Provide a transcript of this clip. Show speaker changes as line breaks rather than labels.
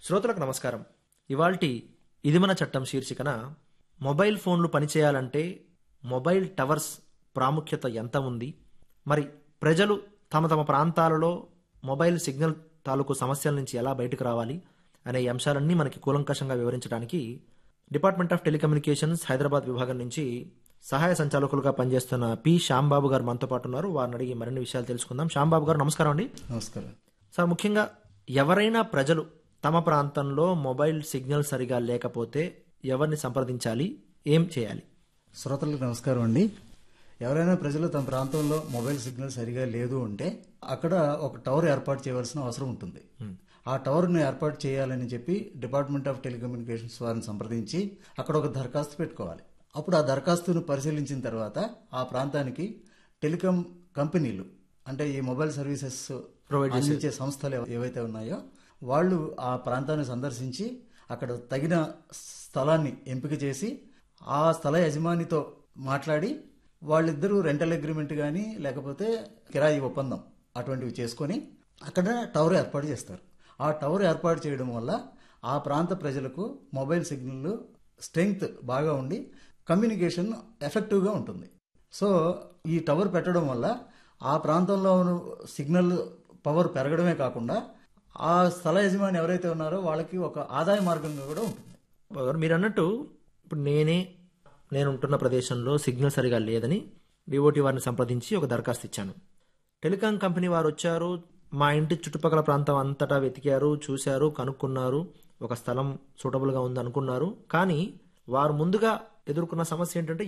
శ్రోతలకు నమస్కారం ఇవాల్టి ఇది మన చట్టం శీర్షికన మొబైల్ ఫోన్లు పనిచేయాలంటే మొబైల్ టవర్స్ ప్రాముఖ్యత ఎంత ఉంది మరి ప్రజలు తమ తమ ప్రాంతాలలో మొబైల్ సిగ్నల్ తాలూకు సమస్యల నుంచి ఎలా బయటకు రావాలి అనే ఈ అంశాలన్నీ మనకి కూలంకషంగా వివరించడానికి డిపార్ట్మెంట్ ఆఫ్ టెలికమ్యూనికేషన్స్ హైదరాబాద్ విభాగం నుంచి సహాయ సంచాలకులుగా పనిచేస్తున్న పి శ్యాంబాబు గారు మనతో పాటు ఉన్నారు వారిని అడిగి మరిన్ని విషయాలు తెలుసుకుందాం శ్యాంబాబు గారు నమస్కారం అండి
నమస్కారం
సార్ ముఖ్యంగా ఎవరైనా ప్రజలు తమ ప్రాంతంలో మొబైల్ సిగ్నల్ సరిగా లేకపోతే ఎవరిని సంప్రదించాలి ఏం చేయాలి
శ్రోతలకు నమస్కారం అండి ఎవరైనా ప్రజలు తమ ప్రాంతంలో మొబైల్ సిగ్నల్ సరిగా లేదు అంటే అక్కడ ఒక టవర్ ఏర్పాటు చేయవలసిన అవసరం ఉంటుంది ఆ టవర్ను ఏర్పాటు చేయాలని చెప్పి డిపార్ట్మెంట్ ఆఫ్ టెలికమ్యూనికేషన్స్ వారిని సంప్రదించి అక్కడ ఒక దరఖాస్తు పెట్టుకోవాలి అప్పుడు ఆ దరఖాస్తును పరిశీలించిన తర్వాత ఆ ప్రాంతానికి టెలికాం కంపెనీలు అంటే ఈ మొబైల్ సర్వీసెస్ అందించే సంస్థలు ఏవ- ఏవైతే ఉన్నాయో వాళ్ళు ఆ ప్రాంతాన్ని సందర్శించి అక్కడ తగిన స్థలాన్ని ఎంపిక చేసి ఆ స్థల యజమానితో మాట్లాడి వాళ్ళిద్దరూ రెంటల్ అగ్రిమెంట్ కానీ లేకపోతే కిరాయి ఒప్పందం అటువంటివి చేసుకొని అక్కడ టవర్ ఏర్పాటు చేస్తారు ఆ టవర్ ఏర్పాటు చేయడం వల్ల ఆ ప్రాంత ప్రజలకు మొబైల్ సిగ్నల్ స్ట్రెంగ్త్ బాగా ఉండి కమ్యూనికేషన్ ఎఫెక్టివ్గా ఉంటుంది సో ఈ టవర్ పెట్టడం వల్ల ఆ ప్రాంతంలో ఉన్న సిగ్నల్ పవర్ పెరగడమే కాకుండా ఆ స్థల యజమాని ఎవరైతే ఉన్నారో వాళ్ళకి ఒక ఆదాయ మార్గంగా కూడా ఉంటుంది
బాబు గారు మీరు అన్నట్టు ఇప్పుడు నేనే నేను ఉంటున్న ప్రదేశంలో సిగ్నల్ సరిగా లేదని డిఓటి వారిని సంప్రదించి ఒక దరఖాస్తు ఇచ్చాను టెలికాం కంపెనీ వారు వచ్చారు మా ఇంటి చుట్టుపక్కల ప్రాంతం అంతటా వెతికారు చూశారు కనుక్కున్నారు ఒక స్థలం సూటబుల్గా ఉంది అనుకున్నారు కానీ వారు ముందుగా ఎదుర్కొన్న సమస్య ఏంటంటే